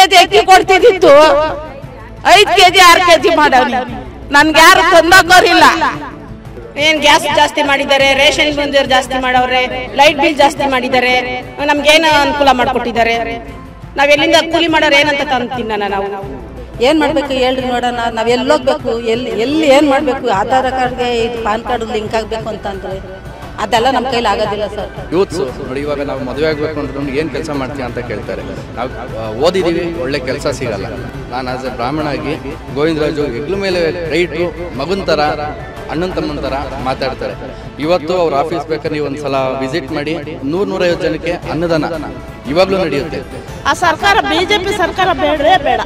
KG ಅಕ್ಕಿ ಕೊಡ್ತಿದ್ದಿತ್ತು ಐದ್ KG R KG ಮಾಡವ್ನಿ ನನ್ಗೆ ಯಾರು ತಂದಾಕೋರಿಲ್ಲ ಏನ್ ಗ್ಯಾಸ್ ಜಾಸ್ತಿ ಮಾಡಿದ್ದಾರೆ ರೇಷನ್ ಬಂದಿರೋ ಜಾಸ್ತಿ ಮಾಡವ್ರೆ ಲೈಟ್ ಬಿಲ್ ಜಾಸ್ತಿ ಮಾಡಿದ್ದಾರೆ ನಮ್ಗೇನು ಅನುಕೂಲ ಮಾಡ್ಕೊಟ್ಟಿದ್ದಾರೆ ನಾವ್ ಎಲ್ಲಿಂದ ಕೂಲಿ ಮಾಡೋರು ಏನಂತ ತಂದು ತಿನ್ನೋಣ ನಾವು ಏನ್ ಮಾಡ್ಬೇಕು ಹೇಳ್ರಿ ನೋಡೋಣ ನಾವ್ ಎಲ್ಲಿ ಹೋಗ್ಬೇಕು ಎಲ್ಲಿ ಎಲ್ಲಿ ಏನ್ ಮಾಡ್ಬೇಕು ಆಧಾರ್ ಕಾರ್ಡ್ಗೆ ಇದು ಪಾನ್ ಕಾರ್ಡ್ ಲಿಂಕ್ ಆಗ್ಬೇಕು ಅಂತಂದ್ರೆ ಅದೆಲ್ಲ ನಮ್ಮ ಕೈಲಿ ಆಗೋದಿಲ್ಲ ಸರ್ ಯೂತ್ಸು ನೋಡಿ ಇವಾಗ ನಾವು ಮದುವೆ ಆಗಬೇಕು ಅಂದ್ರೂ ಏನು ಕೆಲಸ ಮಾಡ್ತೀಯ ಅಂತ ಕೇಳ್ತಾರೆ ನಾವು ಆ, ಓದಿದ್ದೀವಿ ಒಳ್ಳೆ ಕೆಲಸ ಸಿಗಲ್ಲ ನಾನು ಆಸ್ ಎ ಬ್ರಾಹ್ಮಣ ಆಗಿ ಗೋವಿಂದರಾಜು ಹೆಗ್ಲ ಮೇಲೆ ರೈಟು ಮಗನ ಥರ ಅಣ್ಣನ ತಮ್ಮನ ಥರ ಮಾತಾಡ್ತಾರೆ ಇವತ್ತು ಅವ್ರ ಆಫೀಸ್ ಬೇಕಾದ್ರೆ ನೀವು ಒಂದು ಸಲ ವಿಸಿಟ್ ಮಾಡಿ ನೂರು ನೂರೈವತ್ತು ಜನಕ್ಕೆ ಅನ್ನದಾನ ಇವಾಗಲೂ ನಡೆಯುತ್ತೆ ಆ ಸರ್ಕಾರ ಬಿಜೆಪಿ ಸರ್ಕಾರ ಬೇಡವೇ ಬೇಡ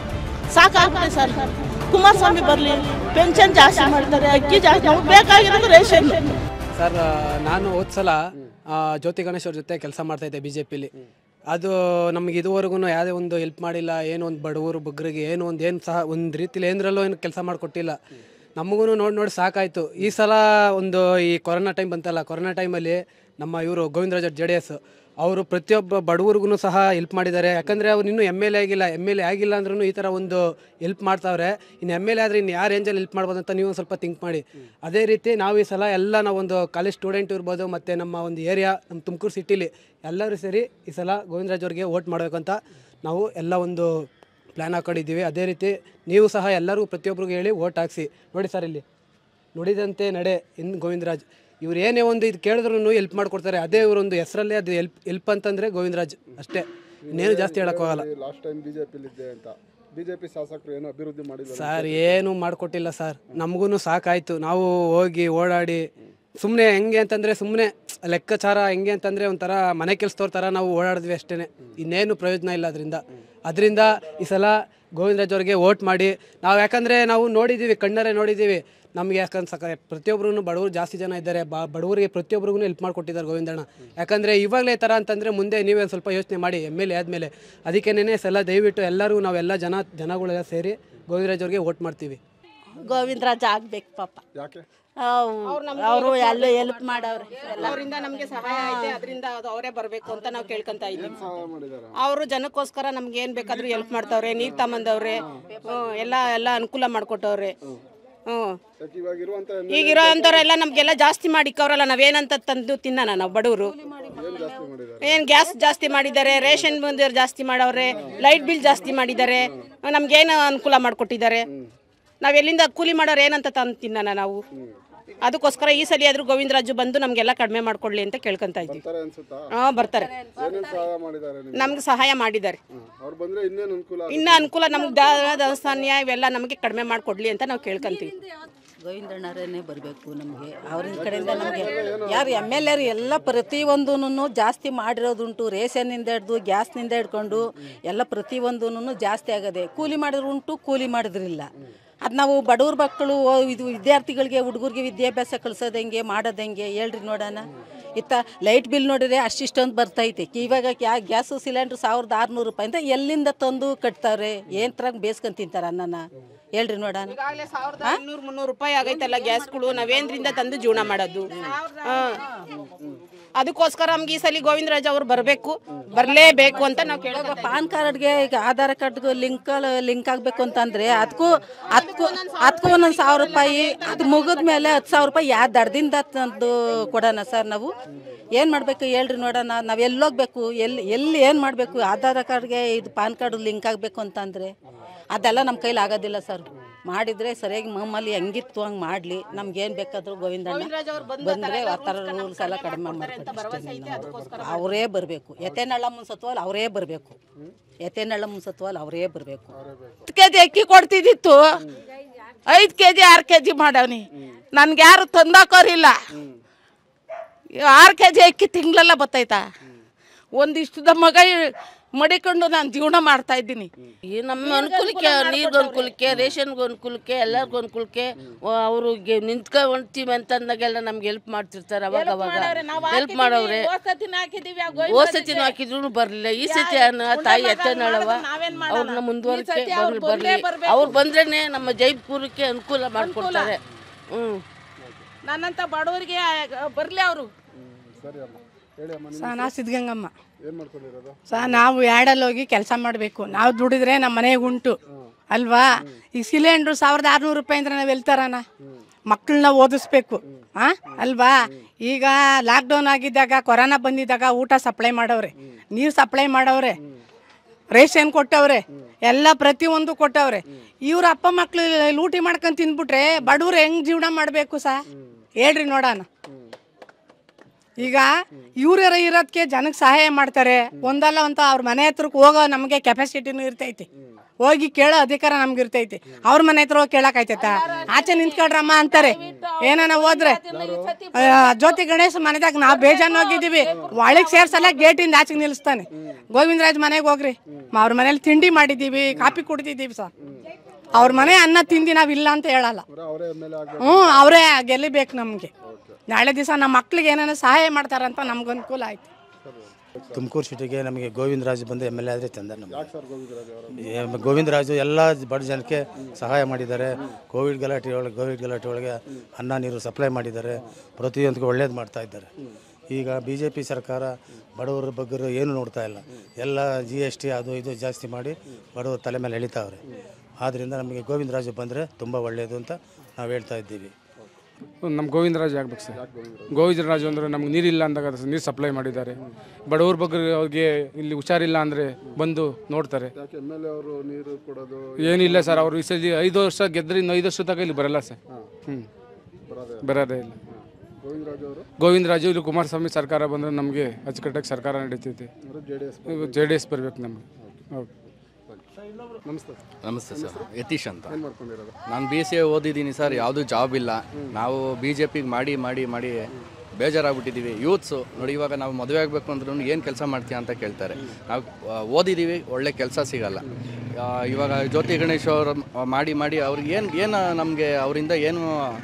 ಸಾಕಾಗ್ತದೆ ಸರ್ ಕುಮಾರಸ್ವಾಮಿ ಬರ್ಲಿ ಪೆನ್ಷನ್ ಜಾಸ್ತಿ ಮಾಡ್ತಾರೆ ಅಕ್ಕಿ ಜಾಸ್ತಿ ನಮ್ಗೆ ಬೇಕಾಗಿರೋದು ರೇಷನ್ ಸರ್ ನಾನು ಹೋದ ಸಲ ಆ, ಜ್ಯೋತಿ ಗಣೇಶ್ ಅವ್ರ ಜೊತೆ ಕೆಲಸ ಮಾಡ್ತಾ ಇದ್ದೆ ಬಿ ಜೆ ಪಿಲಿ ಅದು ನಮಗೆ ಇದುವರೆಗೂ ಯಾವುದೇ ಒಂದು ಹೆಲ್ಪ್ ಮಾಡಿಲ್ಲ ಏನೋ ಒಂದು ಬಡವರು ಬಗ್ಗರಿಗೆ ಏನೋ ಒಂದು ಏನು ಸಹ ಒಂದು ರೀತಿಲಿ ಏನರಲ್ಲೂ ಏನು ಕೆಲಸ ಮಾಡಿಕೊಟ್ಟಿಲ್ಲ ನಮಗೂ ನೋಡಿ ನೋಡಿ ಸಾಕಾಯಿತು ಈ ಸಲ ಒಂದು ಈ ಕೊರೋನಾ ಟೈಮ್ ಬಂತಲ್ಲ ಕೊರೋನಾ ಟೈಮಲ್ಲಿ ನಮ್ಮ ಇವರು ಗೋವಿಂದರಾಜ್ ಜೆ ಡಿ ಎಸ್ ಅವರು ಪ್ರತಿಯೊಬ್ಬ ಬಡವರಿಗೂ ಸಹ ಹೆಲ್ಪ್ ಮಾಡಿದ್ದಾರೆ ಯಾಕಂದರೆ ಅವ್ರು ಇನ್ನೂ ಎಮ್ ಎಲ್ ಎ ಆಗಿಲ್ಲ ಎಮ್ ಎಲ್ ಎ ಆಗಿಲ್ಲ ಅಂದ್ರೂ ಈ ಥರ ಒಂದು ಹೆಲ್ಪ್ ಮಾಡ್ತಾವ್ರೆ ಇನ್ನು ಎಮ್ ಎಲ್ ಎ ಆದರೆ ಇನ್ನು ಯಾರು ರೇಂಜಲ್ಲಿ ಹೆಲ್ಪ್ ಮಾಡ್ಬೋದು ಅಂತ ನೀವು ಒಂದು ಸ್ವಲ್ಪ ಥಿಂಕ್ ಮಾಡಿ ಅದೇ ರೀತಿ ನಾವು ಈ ಸಲ ಎಲ್ಲ ನಾವೊಂದು ಕಾಲೇಜ್ ಸ್ಟೂಡೆಂಟ್ ಇರ್ಬೋದು ಮತ್ತು ನಮ್ಮ ಒಂದು ಏರಿಯಾ ನಮ್ಮ ತುಮಕೂರು ಸಿಟಿಲಿ ಎಲ್ಲರೂ ಸೇರಿ ಈ ಸಲ ಗೋವಿಂದರಾಜ್ ಅವ್ರಿಗೆ ವೋಟ್ ಮಾಡಬೇಕಂತ ನಾವು ಎಲ್ಲ ಒಂದು ಪ್ಲ್ಯಾನ್ ಹಾಕೊಂಡಿದ್ದೀವಿ ಅದೇ ರೀತಿ ನೀವು ಸಹ ಎಲ್ಲರಿಗೂ ಪ್ರತಿಯೊಬ್ಬರಿಗೂ ಹೇಳಿ ವೋಟ್ ಹಾಕ್ಸಿ ನೋಡಿ ಸರ್ ಇಲ್ಲಿ ನುಡಿದಂತೆ ನಡೆ ಇನ್ ಗೋವಿಂದರಾಜ್ ಇವ್ರು ಏನೇ ಒಂದು ಇದು ಕೇಳಿದ್ರು ಹೆಲ್ಪ್ ಮಾಡ್ಕೊಡ್ತಾರೆ ಅದೇ ಇವರೊಂದು ಹೆಸರಲ್ಲೇ ಅದು ಹೆಲ್ಪ್ ಹೆಲ್ಪ್ ಅಂತಂದರೆ ಗೋವಿಂದರಾಜ್ ಅಷ್ಟೇ ಇನ್ನೇನು ಜಾಸ್ತಿ ಹೇಳೋಕ್ಕಾಗಲ್ಲ ಲಾಸ್ಟ್ ಟೈಮ್ ಬಿಜೆಪಿಲಿದ್ದೆ ಅಂತ ಬಿಜೆಪಿ ಶಾಸಕರು ಏನೋ ಅಭಿವೃದ್ಧಿ ಮಾಡಿಲ್ಲ ಸರ್ ಏನು ಮಾಡಿಕೊಟ್ಟಿಲ್ಲ ಸರ್ ನಮಗೂ ಸಾಕಾಯಿತು ನಾವು ಹೋಗಿ ಓಡಾಡಿ ಸುಮ್ಮನೆ ಹೆಂಗೆ ಅಂತಂದರೆ ಸುಮ್ಮನೆ ಲೆಕ್ಕಾಚಾರ ಹೆಂಗೆ ಅಂತಂದರೆ ಒಂಥರ ಮನೆ ಕೆಲಸದವ್ರ ಥರ ನಾವು ಓಡಾಡಿದ್ವಿ ಅಷ್ಟೇ ಇನ್ನೇನು ಪ್ರಯೋಜನ ಇಲ್ಲ ಅದರಿಂದ ಅದರಿಂದ ಈ ಸಲ ಗೋವಿಂದರಾಜ್ ಅವ್ರಿಗೆ ವೋಟ್ ಮಾಡಿ ನಾವು ಯಾಕಂದರೆ ನಾವು ನೋಡಿದ್ದೀವಿ ಕಣ್ಣರೇ ನೋಡಿದ್ದೀವಿ ನಮಗೆ ಯಾಕಂದ್ರೆ ಸಕ ಪ್ರತಿಯೊಬ್ಬರು ಬಡವರು ಜಾಸ್ತಿ ಜನ ಇದ್ದಾರೆ ಬ ಬಡವರಿಗೆ ಪ್ರತಿಯೊಬ್ಬರಿಗೂ ಹೆಲ್ಪ್ ಮಾಡಿಕೊಟ್ಟಿದ್ದಾರೆ ಗೋವಿಂದಣ್ಣ ಯಾಕಂದರೆ ಇವಾಗಲೇ ಈ ಥರ ಅಂತಂದರೆ ಮುಂದೆ ನೀವೇ ಒಂದ್ ಸ್ವಲ್ಪ ಯೋಚನೆ ಮಾಡಿ ಎಮ್ ಎಲ್ ಎ ಆದಮೇಲೆ ಅದಕ್ಕೇನೆ ಸಲ ದಯವಿಟ್ಟು ಎಲ್ಲರೂ ನಾವೆಲ್ಲ ಜನ ಜನಗಳೆಲ್ಲ ಸೇರಿ ಗೋವಿಂದರಾಜ್ ಅವ್ರಿಗೆ ವೋಟ್ ಮಾಡ್ತೀವಿ ಗೋವಿಂದರಾಜ್ ಆಗ್ಬೇಕು ಪಾಪ ಯಾಕೆ ಅವರು ಎಲ್ಲ ಹೆಲ್ಪ್ ಮಾಡವ್ರೆ ಅವರಿಂದ ನಮ್ಗೆ ಸಹಾಯ ಐತೆ ಅದರಿಂದ ಅದು ಅವರೇ ಬರಬೇಕು ಅಂತ ನಾವು ಕೇಳ್ಕೊಂತ ಇದ್ದೀವಿ ಸಹಾಯ ಮಾಡಿದ್ದಾರೆ ಅವರು ಜನಕ್ಕೋಸ್ಕರ ನಮ್ಗೆ ಏನ್ ಬೇಕಾದ್ರೂ ಹೆಲ್ಪ್ ಮಾಡ್ತಾವ್ರೆ ನೀರ್ ತಗೊಂಬಂದವ್ರೆ ಹ್ಮ್, ಎಲ್ಲ ಎಲ್ಲ ಅನುಕೂಲ ಮಾಡ್ಕೊಟ್ಟವ್ರೆ ಹ್ಮ್ ಯಾಕೆ ಇವಾಗ ಇರುವಂತ ಈಗಿರೋ ಅಂಥವ್ರೆಲ್ಲ ನಮ್ಗೆಲ್ಲ ಜಾಸ್ತಿ ಮಾಡಿಕ್ಕವ್ರಲ್ಲ ನಾವೇನಂತ ತಂದು ತಿನ್ನೋಣ ನಾವು ಬಡವರು ಏನ್ ಜಾಸ್ತಿ ಮಾಡಿದ್ದಾರೆ ಏನ್ ಗ್ಯಾಸ್ ಜಾಸ್ತಿ ಮಾಡಿದ್ದಾರೆ ರೇಷನ್ ಬಂದಿರೋ ಜಾಸ್ತಿ ಮಾಡವ್ರೆ ಲೈಟ್ ಬಿಲ್ ಜಾಸ್ತಿ ಮಾಡಿದ್ದಾರೆ ನಮ್ಗೇನು ಅನುಕೂಲ ಮಾಡ್ಕೊಟ್ಟಿದ್ದಾರೆ ನಾವ್ ಎಲ್ಲಿಂದ ಕೂಲಿ ಮಾಡೋರು ಏನಂತ ತಂದು ತಿನ್ನೋಣ ನಾವು ಅದಕ್ಕೋಸ್ಕರ ಈ ಸಲ ಆದ್ರೂ ಗೋವಿಂದರಾಜು ಬಂದು ನಮ್ಗೆಲ್ಲ ಕಡಿಮೆ ಮಾಡ್ಕೊಡ್ಲಿ ಅಂತ ಕೇಳ್ಕೊಂತ ಇದ್ದೀವಿ ಬರ್ತಾರೆ ಅನ್ಸುತ್ತಾ ಹಾ ಬರ್ತಾರೆ ಏನೇನ್ ಸಹಾಯ ಮಾಡಿದ್ದಾರೆ ನಿಮ್ಗೆ ನಮ್ಗೆ ಸಹಾಯ ಮಾಡಿದ್ದಾರೆ ಅವ್ರು ಬಂದ್ರೆ ಇನ್ನೇನ್ ಅನುಕೂಲ ಇನ್ನ ಅನುಕೂಲ ನಮ್ಗೆ ದಾನ ದೇವಸ್ಥಾನ ಇವೆಲ್ಲ ನಮಗೆ ಕಡಿಮೆ ಮಾಡ್ಕೊಡ್ಲಿ ಅಂತ ನಾವು ಕೇಳ್ಕೊಂತೀವಿ ಗೋವಿಂದಣ್ಣರೇ ಬರಬೇಕು ನಮಗೆ ಅವ್ರಿನ ಕಡೆಯಿಂದ ನಮಗೆ ಯಾರು ಎಮ್ ಎಲ್ ಎರು ಎಲ್ಲ ಪ್ರತಿಯೊಂದೂ ಜಾಸ್ತಿ ಮಾಡಿರೋದುಂಟು ರೇಷನ್ನಿಂದ ಹಿಡ್ದು ಗ್ಯಾಸ್ನಿಂದ ಹಿಡ್ಕೊಂಡು ಎಲ್ಲ ಪ್ರತಿಯೊಂದೂ ಜಾಸ್ತಿ ಆಗದೆ ಕೂಲಿ ಮಾಡಿದ್ರು ಉಂಟು ಕೂಲಿ ಮಾಡಿದ್ರಿಲ್ಲ ಅದು ನಾವು ಬಡವ್ರ ಮಕ್ಕಳು ಓ, ಇದು ವಿದ್ಯಾರ್ಥಿಗಳಿಗೆ ಹುಡುಗರಿಗೆ ವಿದ್ಯಾಭ್ಯಾಸ ಕಳ್ಸೋದು ಹೆಂಗೆ ಮಾಡೋದು ಹೆಂಗೆ ಹೇಳ್ರಿ ನೋಡೋಣ ಇತ್ತ ಲೈಟ್ ಬಿಲ್ ನೋಡಿದ್ರೆ ಅಷ್ಟಿಷ್ಟೊಂದು ಬರ್ತೈತೆ ಇವಾಗ ಕ್ಯಾ ಗ್ಯಾಸು ಸಿಲಿಂಡ್ರ್ ಸಾವಿರದ ಆರುನೂರು ರೂಪಾಯಿ ಅಂತ ಎಲ್ಲಿಂದ ತಂದು ಕಟ್ತಾರೆ ಏನು ತರ ಬೇಸ್ಕೊಂಡ್ ತಿಂತಾರೆ ಅನ್ನನ ಹೇಳ್ರಿ ನೋಡೋಣ ಈಗಾಗಲೇ ಸಾವಿರದ ಇನ್ನೂರು ಮುನ್ನೂರು ರೂಪಾಯಿ ಆಗೈತಲ್ಲ ಗ್ಯಾಸ್ಗಳು ನಾವೇಂದ್ರಿಂದ ತಂದು ಜೀವನ ಮಾಡೋದು ಹಾ. ಅದಕ್ಕೋಸ್ಕರ ನಮ್ಗೆ ಈ ಸಲ ಗೋವಿಂದರಾಜ್ ಅವರು ಬರಬೇಕು ಬರಲೇಬೇಕು ಅಂತ ನಾವು ಕೇಳೋದು ಪಾನ್ ಕಾರ್ಡ್ಗೆ ಈಗ ಆಧಾರ್ ಕಾರ್ಡ್ಗೆ ಲಿಂಕ್ ಲಿಂಕ್ ಆಗಬೇಕು ಅಂತಂದ್ರೆ ಅದಕ್ಕೂ ಅದಕ್ಕೂ ಅದಕ್ಕೂ ಒಂದೊಂದು ಸಾವಿರ ರೂಪಾಯಿ ಅದು ಮುಗಿದ ಮೇಲೆ ಹತ್ತು ಸಾವಿರ ರೂಪಾಯಿ ಯಾವ ದಡದಿಂದ ತಂದು ಕೊಡೋಣ ಸರ್ ನಾವು ಏನು ಮಾಡಬೇಕು ಹೇಳ್ರಿ ನೋಡೋಣ ನಾವು ಎಲ್ಲಿ ಹೋಗ್ಬೇಕು ಎಲ್ಲಿ ಎಲ್ಲಿ ಏನು ಮಾಡಬೇಕು ಆಧಾರ್ ಕಾರ್ಡ್ಗೆ ಇದು ಪಾನ್ ಕಾರ್ಡ್ ಲಿಂಕ್ ಆಗಬೇಕು ಅಂತಂದರೆ ಅದೆಲ್ಲ ನಮ್ಮ ಕೈಲಿ ಆಗೋದಿಲ್ಲ ಸರ್ ಮಾಡಿದರೆ ಸರಿಯಾಗಿ ಮಾಮೂಲಿ ಹೆಂಗಿತ್ತು ಹಂಗೆ ಮಾಡಲಿ ನಮ್ಗೇನು ಬೇಕಾದರೂ ಗೋವಿಂದಣ್ಣ ಬಂದರೆ ಆ ಥರ ರೂಲ್ಸ್ ಎಲ್ಲ ಕಡಿಮೆ ಮಾಡ್ತಾರೆ ಅವರೇ ಬರಬೇಕು ಎತೆನಳ್ಳ ಮುನ್ಸತ್ವಲ್ ಅವರೇ ಬರಬೇಕು ಎತೆನಳ್ಳ ಮುನ್ಸತ್ವಲ್ ಅವರೇ ಬರಬೇಕು ಹತ್ತು ಕೆಜಿ ಅಕ್ಕಿ ಕೊಡ್ತಿದ್ದಿತ್ತು ಐದ್ ಕೆಜಿ ಆರ್ ಕೆಜಿ ಮಾಡವ್ನಿ ನನ್ಗೆ ಯಾರು ತಂದಾಕೋರಿಲ್ಲ ಆರು ಕೆಜಿ ಅಕ್ಕಿ ತಿಂಗಳೆಲ್ಲ ಬತ್ತೈತಾ ಒಂದಿಷ್ಟು ಮಗ ಮಡಿಕೊಂಡು ನಾನು ಜೀವನ ಮಾಡ್ತಾ ಇದ್ದೀನಿ ಈ ನಮ್ಮ ಅನುಕೂಲಕ್ಕೆ ನೀರ್ಗೆ ಅನುಕೂಲಕ್ಕೆ ರೇಷನ್ಗೆ ಅನುಕೂಲಕ್ಕೆ ಎಲ್ಲರಿಗೂ ಅನುಕೂಲಕ್ಕೆ ಅವರು ನಿಂತ್ಕೊಂಡು ಹೊಂಟ್ತೀವಿ ಅಂತ ಅಂದಾಗೆಲ್ಲ ನಮ್ಗೆ ಹೆಲ್ಪ್ ಮಾಡ್ತಿರ್ತಾರೆ ಅವಾಗ ಅವಾಗ ಹೆಲ್ಪ್ ಮಾಡವ್ರೆ ಹೋದ್ ಸತಿನೂ ಹಾಕಿದ್ರು ಬರ್ಲಿಲ್ಲ ಈ ಸತಿ ಅನ್ನ ತಾಯಿ ಎತ್ತನಳವ ಅವ್ರನ್ನ ಮುಂದುವರಿಕೆ ಬರ್ಲಿ ಬರ್ಲಿ ಅವ್ರು ಬಂದ್ರೇನೆ ನಮ್ಮ ಜೈಪುರಕ್ಕೆ ಅನುಕೂಲ ಮಾಡ್ಕೊಡ್ತಾರೆ ಹ್ಮ್ ನನ್ನಂತ ಬಡವರಿಗೆ ಬರ್ಲಿ ಅವರು ಸರಿ ಅಮ್ಮ ಹೇಳಿ ಅಮ್ಮ ಸನಾ ಸಿದ್ಧಗಂಗಮ್ಮ ಏನು ಮಾಡ್ಕೊಂಡಿರೋದು ಸಹ ನಾವು ಯಾಡಲ್ಲಿ ಹೋಗಿ ಕೆಲಸ ಮಾಡಬೇಕು ನಾವು ದುಡಿದ್ರೆ ನಮ್ಮ ಮನೆಗೆ ಉಂಟು ಅಲ್ವಾ ಈ ಸಿಲಿಂಡ್ರು ಸಾವಿರದ ಆರುನೂರು ರೂಪಾಯಿ ಅಂದ್ರೆ ನಾವು ಎಲ್ತಾರಣ ಮಕ್ಕಳನ್ನ ಓದಿಸ್ಬೇಕು ಹಾಂ ಅಲ್ವಾ ಈಗ ಲಾಕ್ಡೌನ್ ಆಗಿದ್ದಾಗ ಕೊರೋನಾ ಬಂದಿದ್ದಾಗ ಊಟ ಸಪ್ಲೈ ಮಾಡವ್ರೆ ನೀರು ಸಪ್ಲೈ ಮಾಡವ್ರೆ ರೇಷನ್ ಕೊಟ್ಟವ್ರೆ ಎಲ್ಲ ಪ್ರತಿಯೊಂದು ಕೊಟ್ಟವ್ರೆ ಇವ್ರ ಅಪ್ಪ ಮಕ್ಳು ಲೂಟಿ ಮಾಡ್ಕೊಂಡು ತಿಂದ್ಬಿಟ್ರೆ ಬಡವ್ರು ಹೆಂಗ್ ಜೀವನ ಮಾಡಬೇಕು ಸಾ ಹೇಳ್ರಿ ನೋಡೋಣ ಈಗ ಇವ್ರ ಇರೋದಕ್ಕೆ ಜನಕ್ಕೆ ಸಹಾಯ ಮಾಡ್ತಾರೆ ಒಂದಲ್ಲ ಅಂತ ಅವ್ರ ಮನೆ ಹತ್ರಕ್ಕೆ ಹೋಗೋ ನಮಗೆ ಕೆಪಾಸಿಟಿನೂ ಇರ್ತೈತಿ ಹೋಗಿ ಕೇಳೋ ಅಧಿಕಾರ ನಮ್ಗೆ ಇರ್ತೈತಿ ಅವ್ರ ಮನೆ ಹತ್ರ ಹೋಗಿ ಕೇಳಕ್ ಆಯ್ತೈತಾ ಆಚೆ ನಿಂತ್ಕೊಳ್ರಮ್ಮ ಅಂತಾರೆ ಏನಾನ ಹೋದ್ರೆ ಆ, ಜ್ಯೋತಿ ಗಣೇಶ್ ಮನೆದಾಗ ನಾವು ಬೇಜಾನ್ ಹೋಗಿದ್ದೀವಿ ಒಳಗೆ ಸೇರ್ಸಲ್ಲ ಗೇಟಿಂದ ಆಚೆಗೆ ನಿಲ್ಲಿಸ್ತಾನೆ ಗೋವಿಂದರಾಜ್ ಮನೆಗೆ ಹೋಗ್ರಿ ಮ- ಅವ್ರ ಮನೇಲಿ ತಿಂಡಿ ಮಾಡಿದ್ದೀವಿ ಕಾಫಿ ಕುಡ್ದಿದ್ದೀವಿ ಸರ್ ಅವ್ರ ಮನೆ ಅನ್ನ ತಿಂದು ನಾವಿಲ್ಲ ಅಂತ ಹೇಳಲ್ಲ ಅವರೇ ಎಮ್ ಎಲ್ ಎ ಆಗ್ಬೇಕು ಹ್ಞೂ ಅವರೇ ಗೆಲ್ಲಿಬೇಕು ನಮಗೆ ನಾಳೆ ದಿವಸ ನಮ್ಮ ಮಕ್ಳಿಗೆ ಏನಾರ ಸಹಾಯ ಮಾಡ್ತಾರಂತ ನಮ್ಗೆ ಅನುಕೂಲ ಆಯ್ತು ತುಮಕೂರು ಸಿಟಿಗೆ ನಮಗೆ ಗೋವಿಂದರಾಜು ಬಂದು ಎಮ್ ಎಲ್ ಎ ಆದರೆ ಚಂದ ನಮಗೆ ಸರ್ ಗೋವಿಂದರಾಜ್ ಅವರು ಏ- ಗೋವಿಂದರಾಜು ಎಲ್ಲ ಬಡ ಜನಕ್ಕೆ ಸಹಾಯ ಮಾಡಿದ್ದಾರೆ ಕೋವಿಡ್ ಗಲಾಟೆ ಒಳಗೆ ಕೋವಿಡ್ ಗಲಾಟೆ ಒಳಗೆ ಅನ್ನ ನೀರು ಸಪ್ಲೈ ಮಾಡಿದ್ದಾರೆ ಪ್ರತಿಯೊಂದಕ್ಕೂ ಒಳ್ಳೇದು ಮಾಡ್ತಾ ಇದ್ದಾರೆ ಈಗ ಬಿ ಜೆ ಪಿ ಸರ್ಕಾರ ಬಡವರ ಬಗ್ಗರು ಏನು ನೋಡ್ತಾ ಇಲ್ಲ ಎಲ್ಲ ಜಿ ಎಸ್ ಟಿ ಅದು ಇದು ಜಾಸ್ತಿ ಮಾಡಿ ಬಡವರ ತಲೆ ಮೇಲೆ ಎಳಿತಾವ್ರೆ ಆದ್ದರಿಂದ ನಮಗೆ ಗೋವಿಂದರಾಜು ಬಂದರೆ ತುಂಬ ಒಳ್ಳೆಯದು ಅಂತ ನಾವು ಹೇಳ್ತಾ ಇದ್ದೀವಿ ನಮ್ಮ ಗೋವಿಂದರಾಜ್ ಆಗ್ಬೇಕು ಸರ್ ಗೋವಿಂದರಾಜು ಅಂದರೆ ನಮ್ಗೆ ನೀರಿಲ್ಲ ಅಂದಾಗ ನೀರು ಸಪ್ಲೈ ಮಾಡಿದ್ದಾರೆ ಬಡವ್ರ ಬಗ್ಗೆ ಅವ್ರಿಗೆ ಇಲ್ಲಿ ಹುಷಾರಿಲ್ಲ ಅಂದರೆ ಬಂದು ನೋಡ್ತಾರೆ ಯಾಕೆ ಎಮ್ ಎಲ್ ಎ ಅವರು ನೀರು ಕೊಡೋದು ಏನಿಲ್ಲ ಸರ್ ಅವರು ಈ ಸಲ ಐದು ವರ್ಷ ಗೆದ್ರೆ ಇನ್ನು ಐದು ವರ್ಷ ತನಕ ಇಲ್ಲಿ ಬರಲ್ಲ ಸರ್ ಹ್ಞೂ ಬರೋದೇ ಬರೋದೇ ಇಲ್ಲ ಗೋವಿಂದರಾಜ್ ಅವರು ಗೋವಿಂದರಾಜು ಇಲ್ಲಿ ಕುಮಾರಸ್ವಾಮಿ ಸರ್ಕಾರ ಬಂದರೆ ನಮಗೆ ಅಚ್ಚುಕಟ್ಟಾಗಿ ಸರ್ಕಾರ ನಡೀತೈತೆ ಅವರು J D S J D S ಬರ್ಬೇಕು ನಮಗೆ ಹೌದು ನಮಸ್ತೆ ನಮಸ್ತೆ ಸರ್ ಯತೀಶ್ ಅಂತ ಏನು ಮಾಡ್ಕೊಂಡಿರೋದು ನಾನು ಬಿ ಸಿ ಎ ಓದಿದ್ದೀನಿ ಸರ್ ಯಾವುದೂ ಜಾಬ್ ಇಲ್ಲ ನಾವು ಬಿ ಜೆ ಪಿಗೆ ಮಾಡಿ ಮಾಡಿ ಮಾಡಿ ಬೇಜಾರಾಗ್ಬಿಟ್ಟಿದ್ದೀವಿ ಯೂತ್ಸು ನೋಡಿ ಇವಾಗ ನಾವು ಮದುವೆ ಆಗಬೇಕು ಅಂದ್ರೂ ಏನು ಕೆಲಸ ಮಾಡ್ತೀಯ ಅಂತ ಕೇಳ್ತಾರೆ ನಾವು ಆ, ಓದಿದ್ದೀವಿ ಒಳ್ಳೆ ಕೆಲಸ ಸಿಗಲ್ಲ ಆ, ಇವಾಗ ಜ್ಯೋತಿ ಗಣೇಶ್ ಅವರು ಮಾಡಿ ಮಾಡಿ ಅವ್ರಿಗೆ ಏನು ಏನು ನಮಗೆ ಅವರಿಂದ ಏನು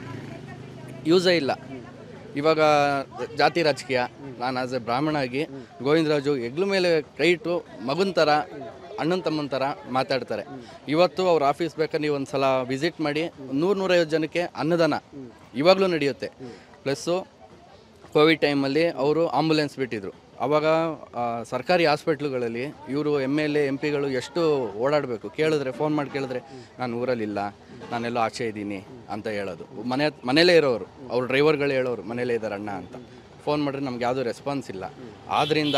ಯೂಸೇ ಇಲ್ಲ ಇವಾಗ ಜಾತಿ ರಾಜಕೀಯ ನಾನು ಆಸ್ ಎ ಬ್ರಾಹ್ಮಣ ಆಗಿ ಗೋವಿಂದರಾಜು ಹೆಗ್ಲ ಮೇಲೆ ಕೈ ಇಟ್ಟು ಮಗನ ಥರ ಅಣ್ಣನ ತಮ್ಮನ ಥರ ಮಾತಾಡ್ತಾರೆ ಇವತ್ತು ಅವ್ರ ಆಫೀಸ್ ಬೇಕಾದ್ರೆ ನೀವು ಒಂದು ಸಲ ವಿಸಿಟ್ ಮಾಡಿ ನೂರು ನೂರೈವತ್ತು ಜನಕ್ಕೆ ಅನ್ನದಾನ ಇವಾಗಲೂ ನಡೆಯುತ್ತೆ ಪ್ಲಸ್ಸು ಕೋವಿಡ್ ಟೈಮಲ್ಲಿ ಅವರು ಆಂಬುಲೆನ್ಸ್ ಬಿಟ್ಟಿದ್ರು ಅವಾಗ ಆ, ಸರ್ಕಾರಿ ಹಾಸ್ಪಿಟ್ಲುಗಳಲ್ಲಿ ಇವರು ಎಮ್ ಎಲ್ ಎ ಎಂ ಪಿಗಳು ಎಷ್ಟು ಓಡಾಡಬೇಕು ಕೇಳಿದ್ರೆ ಫೋನ್ ಮಾಡಿ ಕೇಳಿದ್ರೆ ನಾನು ಊರಲ್ಲಿಲ್ಲ ನಾನೆಲ್ಲೋ ಆಚೆ ಇದ್ದೀನಿ ಅಂತ ಹೇಳೋದು ಮನೆ ಮನೇಲೇ ಇರೋರು ಅವ್ರ ಡ್ರೈವರ್ಗಳು ಹೇಳೋರು ಮನೇಲೇ ಇದ್ದಾರೆ ಅಣ್ಣ ಅಂತ ಫೋನ್ ಮಾಡಿದ್ರೆ ನಮ್ಗೆ ಯಾವುದೂ ರೆಸ್ಪಾನ್ಸ್ ಇಲ್ಲ ಆದ್ದರಿಂದ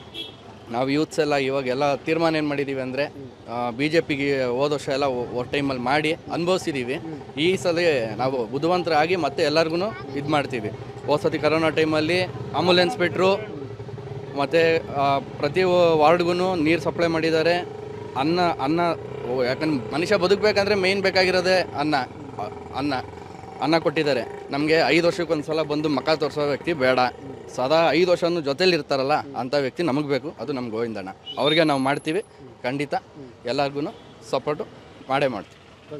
ನಾವು ಯೂತ್ಸ್ ಎಲ್ಲ ಇವಾಗ ಎಲ್ಲ ತೀರ್ಮಾನ ಏನು ಮಾಡಿದ್ದೀವಿ ಅಂದರೆ ಬಿ ಜೆ ಪಿಗೆ ಹೋದ ವರ್ಷ ಎಲ್ಲ ಓ ಟೈಮಲ್ಲಿ ಮಾಡಿ ಅನುಭವಿಸಿದ್ದೀವಿ ಈ ಸಲ ನಾವು ಬುದ್ಧಿವಂತರಾಗಿ ಮತ್ತೆ ಎಲ್ಲರಿಗೂ ಇದು ಮಾಡ್ತೀವಿ ಹೋದ ಸತಿ ಕರೋನಾ ಟೈಮಲ್ಲಿ ಆಂಬುಲೆನ್ಸ್ ಬಿಟ್ಟರು ಮತ್ತು ಪ್ರತಿ ವಾರ್ಡ್ಗೂ ನೀರು ಸಪ್ಲೈ ಮಾಡಿದ್ದಾರೆ ಅನ್ನ ಅನ್ನ ಓ, ಯಾಕಂದ್ರೆ ಮನುಷ್ಯ ಬದುಕಬೇಕಂದ್ರೆ ಮೇಯ್ನ್ ಬೇಕಾಗಿರೋದೇ ಅನ್ನ ಅ- ಅನ್ನ ಅನ್ನ ಕೊಟ್ಟಿದ್ದಾರೆ ನಮಗೆ ಐದು ವರ್ಷಕ್ಕೊಂದು ಸಲ ಬಂದು ಮಕ ತೋರಿಸೋ ವ್ಯಕ್ತಿ ಬೇಡ ಸದಾ ಐದು ವರ್ಷನೂ ಜೊತೇಲಿ ಇರ್ತಾರಲ್ಲ ಅಂಥ ವ್ಯಕ್ತಿ ನಮಗೆ ಬೇಕು ಅದು ನಮ್ಮ ಗೋವಿಂದಣ್ಣ ಅವ್ರಿಗೆ ನಾವು ಮಾಡ್ತೀವಿ ಖಂಡಿತ ಎಲ್ಲರಿಗೂ ಸಪೋರ್ಟು ಮಾಡೇ ಮಾಡ್ತೀವಿ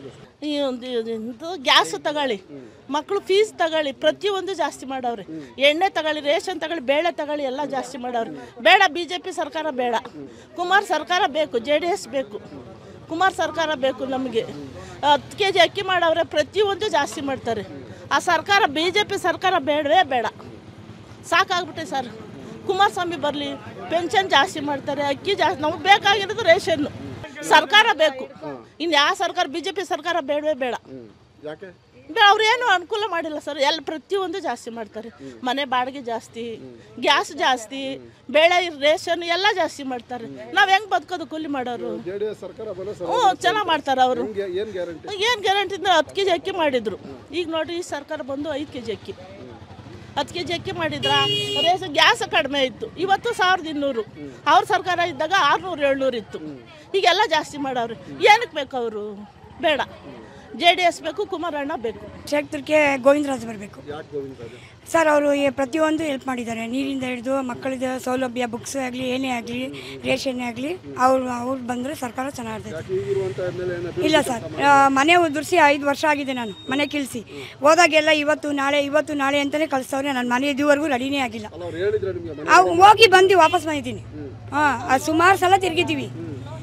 ಈ ಒಂದು ಇದು ಗ್ಯಾಸ್ ತಗೊಳ್ಳಿ ಮಕ್ಕಳು ಫೀಸ್ ತಗೊಳ್ಳಿ ಪ್ರತಿಯೊಂದು ಜಾಸ್ತಿ ಮಾಡವ್ರೆ ಎಣ್ಣೆ ತಗೊಳ್ಳಿ ರೇಷನ್ ತಗೊಳ್ಳಿ ಬೇಳೆ ತಗೊಳ್ಳಿ ಎಲ್ಲ ಜಾಸ್ತಿ ಮಾಡವ್ರೆ ಬೇಡ ಬಿ ಜೆ ಪಿ ಸರ್ಕಾರ ಬೇಡ ಕುಮಾರ್ ಸರ್ಕಾರ ಬೇಕು ಜೆ ಡಿ ಎಸ್ ಬೇಕು ಕುಮಾರ್ ಸರ್ಕಾರ ಬೇಕು ನಮಗೆ ಹತ್ತು ಕೆ ಜಿ ಅಕ್ಕಿ ಮಾಡವ್ರೆ ಪ್ರತಿಯೊಂದು ಜಾಸ್ತಿ ಮಾಡ್ತಾರೆ ಆ ಸರ್ಕಾರ ಬಿ ಜೆ ಪಿ ಸರ್ಕಾರ ಬೇಡವೇ ಬೇಡ ಸಾಕಾಗ್ಬಿಟ್ಟೆ ಸರ್ ಕುಮಾರಸ್ವಾಮಿ ಬರಲಿ ಪೆನ್ಷನ್ ಜಾಸ್ತಿ ಮಾಡ್ತಾರೆ ಅಕ್ಕಿ ಜಾಸ್ತಿ ನಮಗೆ ಬೇಕಾಗಿರೋದು ರೇಷನ್ನು ಸರ್ಕಾರ ಬೇಕು ಇನ್ನು ಯಾವ ಸರ್ಕಾರ ಬಿ ಜೆ ಪಿ ಸರ್ಕಾರ ಬೇಡವೇ ಬೇಡ ಯಾಕೆ ಬೇ- ಅವ್ರೇನು ಅನುಕೂಲ ಮಾಡಿಲ್ಲ ಸರ್ ಎಲ್ಲ ಪ್ರತಿಯೊಂದು ಜಾಸ್ತಿ ಮಾಡ್ತಾರೆ ಮನೆ ಬಾಡಿಗೆ ಜಾಸ್ತಿ ಗ್ಯಾಸ್ ಜಾಸ್ತಿ ಬೇಳೆ ರೇಷನ್ ಎಲ್ಲ ಜಾಸ್ತಿ ಮಾಡ್ತಾರೆ ನಾವು ಹೆಂಗೆ ಬದುಕೋದು ಕೂಲಿ ಮಾಡೋರು ಜೆ ಡಿ ಎಸ್ ಸರ್ಕಾರ ಬರೋ ಸರ್ ಹ್ಞೂ ಚೆನ್ನಾಗಿ ಮಾಡ್ತಾರೆ ಅವರು ಏನು ಗ್ಯಾರಂಟಿ ಏನು ಗ್ಯಾರಂಟಿ ಅಂದ್ರೆ ಹತ್ತು ಕೆ ಜಿ ಅಕ್ಕಿ ಮಾಡಿದ್ರು ಈಗ ನೋಡ್ರಿ ಈ ಸರ್ಕಾರ ಬಂದು ಐದು ಕೆ ಜಿ ಅಕ್ಕಿ ಹತ್ತು ಕೆ ಜಿ ಅಕ್ಕಿ ಮಾಡಿದ್ರ ರೇಸ್ ಗ್ಯಾಸ್ ಕಡಿಮೆ ಇತ್ತು ಇವತ್ತು ಸಾವಿರದ ಇನ್ನೂರು ಅವ್ರ ಸರ್ಕಾರ ಇದ್ದಾಗ ಆರುನೂರು ಏಳ್ನೂರು ಇತ್ತು ಈಗೆಲ್ಲ ಜಾಸ್ತಿ ಮಾಡವ್ರೆ ಏನಕ್ಕೆ ಬೇಕು ಅವರು ಬೇಡ ಜೆ ಡಿ ಎಸ್ ಬೇಕು ಕುಮಾರಣ್ಣ ಬೇಕು ಕ್ಷೇತ್ರಕ್ಕೆ ಗೋವಿಂದರಾಜ್ ಬರಬೇಕು ಯಾಕೆ ಗೋವಿಂದರಾಜ್ ಸರ್ ಅವರು ಪ್ರತಿಯೊಂದು ಹೆಲ್ಪ್ ಮಾಡಿದ್ದಾರೆ ನೀರಿಂದ ಹಿಡಿದು ಮಕ್ಕಳದ ಸೌಲಭ್ಯ ಬುಕ್ಸ್ ಆಗಲಿ ಏನೇ ಆಗಲಿ ರೇಷನ್ನೇ ಆಗಲಿ ಅವ್ರು ಅವ್ರು ಬಂದರೆ ಸರ್ಕಾರ ಚೆನ್ನಾಗಿರ್ತೈತೆ ಯಾಕೆ ಈಗಿರುವಂಥ ಎಮ್ ಎಲ್ ಎ ಇಲ್ಲ ಸರ್ ಆ, ಮನೆ ಉದುರಿಸಿ ಐದು ವರ್ಷ ಆಗಿದೆ ನಾನು ಮನೆ ಕಿಳಿಸಿ ಹೋದಾಗೆಲ್ಲ ಇವತ್ತು ನಾಳೆ ಇವತ್ತು ನಾಳೆ ಅಂತಲೇ ಕಳಿಸ್ತವ್ರೆ ನನ್ನ ಮನೆ ಇದುವರೆಗೂ ರೆಡಿನೇ ಆಗಿಲ್ಲ ಅವ್ರು ಹೇಳಿದ್ರೆ ನಿಮಗೆ ಮನೆ ಅವು ಹೋಗಿ ಬಂದು ವಾಪಸ್ ಬಂದಿದ್ದೀನಿ ಹಾಂ ಸುಮಾರು ಸಲ ತಿರುಗಿದ್ದೀವಿ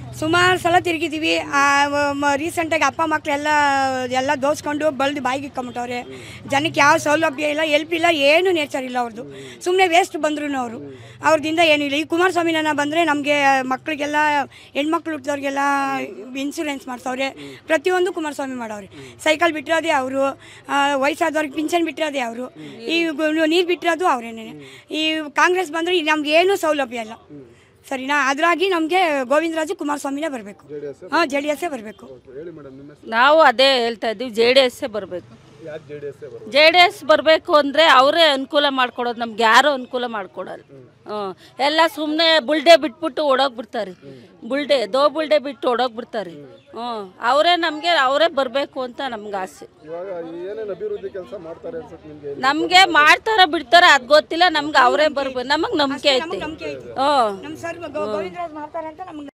ಸುಮಾರು ಸಲ ತಿರುಗಿದ್ದೀವಿ ರೀಸೆಂಟಾಗಿ ಅಪ್ಪ ಮಕ್ಕಳೆಲ್ಲ ಎಲ್ಲ ದೋಸ್ಕೊಂಡು ಬಳ್ದು ಬಾಯಿಗೆ ಇಕ್ಕೊಂಬಿಟ್ಟವ್ರೆ ಜನಕ್ಕೆ ಯಾವ ಸೌಲಭ್ಯ ಇಲ್ಲ ಎಲ್ಪ್ ಇಲ್ಲ ಏನು ನೇಚರ್ ಇಲ್ಲ ಅವ್ರದ್ದು ಸುಮ್ಮನೆ ವೇಸ್ಟ್ ಬಂದ್ರು ಅವರು ಅವ್ರದಿಂದ ಏನಿಲ್ಲ ಈ ಕುಮಾರಸ್ವಾಮಿ ನನ್ನ ಬಂದರೆ ನಮಗೆ ಮಕ್ಕಳಿಗೆಲ್ಲ ಹೆಣ್ಮಕ್ಳು ಹುಟ್ಟಿದವ್ರಿಗೆಲ್ಲ ಇನ್ಸೂರೆನ್ಸ್ ಮಾಡ್ಸವ್ರೆ ಪ್ರತಿಯೊಂದು ಕುಮಾರಸ್ವಾಮಿ ಮಾಡವ್ರೆ ಸೈಕಲ್ ಬಿಟ್ಟಿರೋದೇ ಅವರು ವಯಸ್ಸಾದವ್ರಿಗೆ ಪಿಂಚನ್ ಬಿಟ್ಟಿರೋದೇ ಅವರು ಈ ನೀರು ಬಿಟ್ಟಿರೋದು ಅವರೇನೆ ಈ ಕಾಂಗ್ರೆಸ್ ಬಂದರೆ ನಮ್ಗೆ ಏನೂ ಸೌಲಭ್ಯ ಇಲ್ಲ ಸರಿನಾ ಅದ್ರಾಗಿ ನಮಗೆ ಗೋವಿಂದರಾಜು ಕುಮಾರಸ್ವಾಮಿನೇ ಬರಬೇಕು ಹಾಂ ಜೆ ಡಿ ಎಸ್ಸೇ ಬರಬೇಕು ಹೇಳಿ ಮೇಡಮ್ ನಿಮ್ಮ ಹೆಸರು ನಾವು ಅದೇ ಹೇಳ್ತಾ ಇದ್ದೀವಿ ಜೆ ಡಿ ಎಸ್ಸೇ ಬರಬೇಕು ಯಾಕೆ ಜೆ ಡಿ ಎಸ್ ಬರೋದು ಜೆ ಡಿ ಎಸ್ ಬರಬೇಕು ಅಂದರೆ ಅವರೇ ಅನುಕೂಲ ಮಾಡ್ಕೊಡೋದು ನಮ್ಗೆ ಯಾರೂ ಅನುಕೂಲ ಮಾಡ್ಕೊಡಲ್ಲ ಹ್ಞೂ ಎಲ್ಲ ಸುಮ್ಮನೆ ಬುಲ್ಡೆ ಬಿಟ್ಬಿಟ್ಟು ಓಡೋಗ್ಬಿಡ್ತಾರೆ ಬುಲ್ಡೆ ದೋ ಬುಲ್ಡೆ ಬಿಟ್ಟು ಓಡೋಗ್ಬಿಡ್ತಾರೆ ಹ್ಞೂ ಅವರೇ ನಮಗೆ ಅವರೇ ಬರಬೇಕು ಅಂತ ನಮ್ಗೆ ಆಸೆ ಇವಾಗ ಏನೇನು ಅಭಿವೃದ್ಧಿ ಕೆಲಸ ಮಾಡ್ತಾರೆ ಅನ್ಸುತ್ತೆ ನಿಮಗೆ ನಮಗೆ ಮಾಡ್ತಾರ ಬಿಡ್ತಾರ ಅದು ಗೊತ್ತಿಲ್ಲ ನಮ್ಗೆ ಅವರೇ ಬರ್ಬೇಕು ನಮಗೆ ನಂಬಿಕೆ ಐತಿ ಹ್ಞೂ ನಮ್ಮ ಸರ್ ಗೋವಿಂದರಾಜ್ ಮಾಡ್ತಾರೆ ಅಂತ ನಮ್ಗೆ